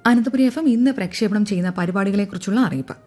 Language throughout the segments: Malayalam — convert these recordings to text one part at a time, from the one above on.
അനന്തപുരി എഫ് എം ഇന്ന് പ്രക്ഷേപണം ചെയ്യുന്ന പരിപാടികളെക്കുറിച്ചുള്ള അറിയിപ്പ്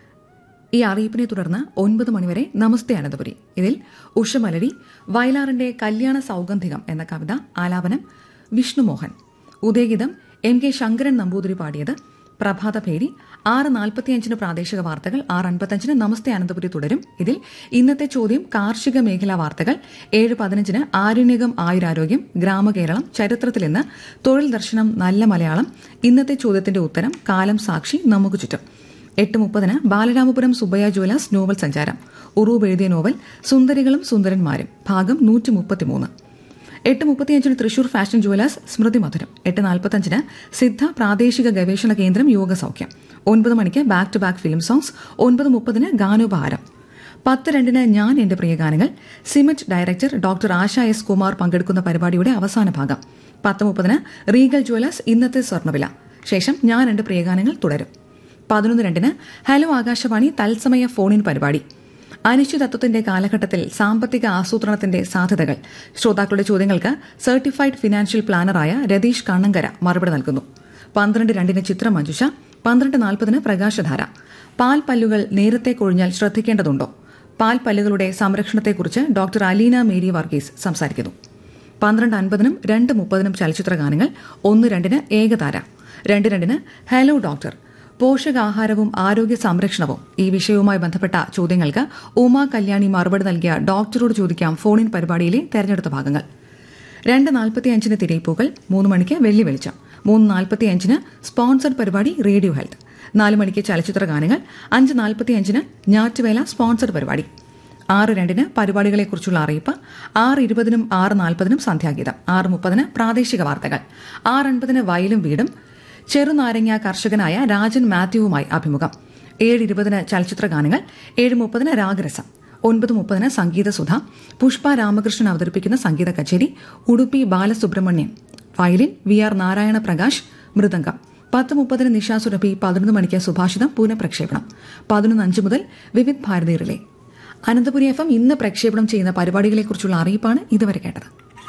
ഈ അറിയിപ്പിനെ തുടർന്ന് ഒൻപത് മണിവരെ നമസ്തേ അനന്തപുരി ഇതിൽ ഉഷമലരി വയലാറിന്റെ കല്യാണ സൗഗന്ധികം എന്ന കവിത ആലാപനം വിഷ്ണുമോഹൻ ഉദയഗീതം എം കെ ശങ്കരൻ നമ്പൂതിരി പാടിയത് പ്രഭാതഭേരി ആറ് നാൽപ്പത്തിയഞ്ചിന് പ്രാദേശിക വാർത്തകൾ ആറ് അൻപത്തഞ്ചിന് നമസ്തേ അനന്തപുരി തുടരും ഇതിൽ ഇന്നത്തെ ചോദ്യം കാർഷിക മേഖലാ വാർത്തകൾ ഏഴ് പതിനഞ്ചിന് ആരണ്യകം ആയുരാരോഗ്യം ഗ്രാമകേരളം ചരിത്രത്തിൽ ഇന്ന് തൊഴിൽ ദർശനം നല്ല മലയാളം ഇന്നത്തെ ചോദ്യത്തിന്റെ ഉത്തരം കാലം സാക്ഷി നമുക്ക് ചുറ്റും എട്ട് മുപ്പതിന് ബാലരാമപുരം സുബയ്യ ജ്വല്ലേഴ്സ് നോവൽ സഞ്ചാരം ഉറൂബ് എഴുതിയ നോവൽ സുന്ദരികളും സുന്ദരന്മാരും ഭാഗം നൂറ്റി മുപ്പത്തിമൂന്ന് എട്ട് മുപ്പത്തിയഞ്ചിന് തൃശൂർ ഫാഷൻ ജുവലേഴ്സ് സ്മൃതി മധുരം എട്ട് നാൽപ്പത്തഞ്ചിന് സിദ്ധ പ്രാദേശിക ഗവേഷണ കേന്ദ്രം യോഗ സൗഖ്യം ഒൻപത് മണിക്ക് back to back film songs ഒൻപത് മുപ്പതിന് ഗാനോപഹാരം പത്ത് രണ്ടിന് ഞാൻ എന്റെ പ്രിയഗാനങ്ങൾ SIMET director doctor Asha S Kumar പങ്കെടുക്കുന്ന പരിപാടിയുടെ അവസാന ഭാഗം പത്ത് മുപ്പതിന് റീഗൽ ജുവലേഴ്സ് ഇന്നത്തെ സ്വർണ്ണവില ശേഷം ഞാൻ എന്റെ പ്രിയഗാനങ്ങൾ തുടരും പതിനൊന്ന് രണ്ടിന് ഹലോ ആകാശവാണി തത്സമയ ഫോണിൻ പരിപാടി അനിശ്ചിതത്വത്തിന്റെ കാലഘട്ടത്തിൽ സാമ്പത്തിക ആസൂത്രണത്തിന്റെ സാധ്യതകൾ ശ്രോതാക്കളുടെ ചോദ്യങ്ങൾക്ക് സർട്ടിഫൈഡ് ഫിനാൻഷ്യൽ പ്ലാനറായ രതീഷ് കണ്ണങ്കര മറുപടി നൽകുന്നു പന്ത്രണ്ട് രണ്ടിന് ചിത്രം മഞ്ജുഷ പന്ത്രണ്ട് നാൽപ്പതിന് പ്രകാശധാര പാൽ പല്ലുകൾ നേരത്തെ കൊഴിഞ്ഞാൽ ശ്രദ്ധിക്കേണ്ടതുണ്ടോ പാൽ പല്ലുകളുടെ സംരക്ഷണത്തെക്കുറിച്ച് ഡോക്ടർ അലീന മേരി വർഗീസ് സംസാരിക്കുന്നു പന്ത്രണ്ട് അൻപതിനും രണ്ട് മുപ്പതിനും ചലച്ചിത്ര ഗാനങ്ങൾ ഒന്ന് രണ്ടിന് ഏകതാര രണ്ട് രണ്ടിന് ഹലോ ഡോക്ടർ പോഷകാഹാരവും ആരോഗ്യ സംരക്ഷണവും ഈ വിഷയവുമായി ബന്ധപ്പെട്ട ചോദ്യങ്ങൾക്ക് ഉമാ കല്യാണി മറുപടി നൽകിയ ഡോക്ടറോട് ചോദിക്കാം ഫോണിൻ പരിപാടിയിലെ തെരഞ്ഞെടുത്ത ഭാഗങ്ങൾ രണ്ട് നാൽപ്പത്തിയഞ്ചിന് തിരയിപ്പൂകൾ മൂന്ന് മണിക്ക് വെള്ളി വെളിച്ചം മൂന്ന് നാൽപ്പത്തിയഞ്ചിന് സ്പോൺസർഡ് പരിപാടി റേഡിയോ ഹെൽത്ത് നാല് മണിക്ക് ചലച്ചിത്ര ഗാനങ്ങൾ അഞ്ച് നാൽപ്പത്തിയഞ്ചിന് ഞാറ്റുവേല സ്പോൺസർഡ് പരിപാടി ആറ് രണ്ടിന് പരിപാടികളെക്കുറിച്ചുള്ള അറിയിപ്പ് ആറ് ഇരുപതിനും ആറ് നാൽപ്പതിനും സന്ധ്യാഗീതം ആറ് മുപ്പതിന് പ്രാദേശിക വാർത്തകൾ ആറ് അൻപതിന് വയലും വീടും ചെറുനാരങ്ങ കർഷകനായ രാജൻ മാത്യുവുമായി അഭിമുഖം ഏഴ് ഇരുപതിന് ചലച്ചിത്ര ഗാനങ്ങൾ ഏഴ് മുപ്പതിന് രാഗരസം ഒൻപത് മുപ്പതിന് സംഗീതസുധ പുഷ്പ രാമകൃഷ്ണൻ അവതരിപ്പിക്കുന്ന സംഗീത കച്ചേരി Udupi Balasubramanian violin V R Narayana Prakash mridangam പത്ത് മുപ്പതിന് നിഷാ സുരഭി പതിനൊന്ന് മണിക്ക് സുഭാഷിതം പുനഃപ്രക്ഷേപണം പതിനൊന്ന് അഞ്ച് മുതൽ Vividh Bharati relay Ananthapuri F M ഇന്ന് പ്രക്ഷേപണം ചെയ്യുന്ന പരിപാടികളെക്കുറിച്ചുള്ള അറിയിപ്പാണ് ഇതുവരെ കേട്ടത്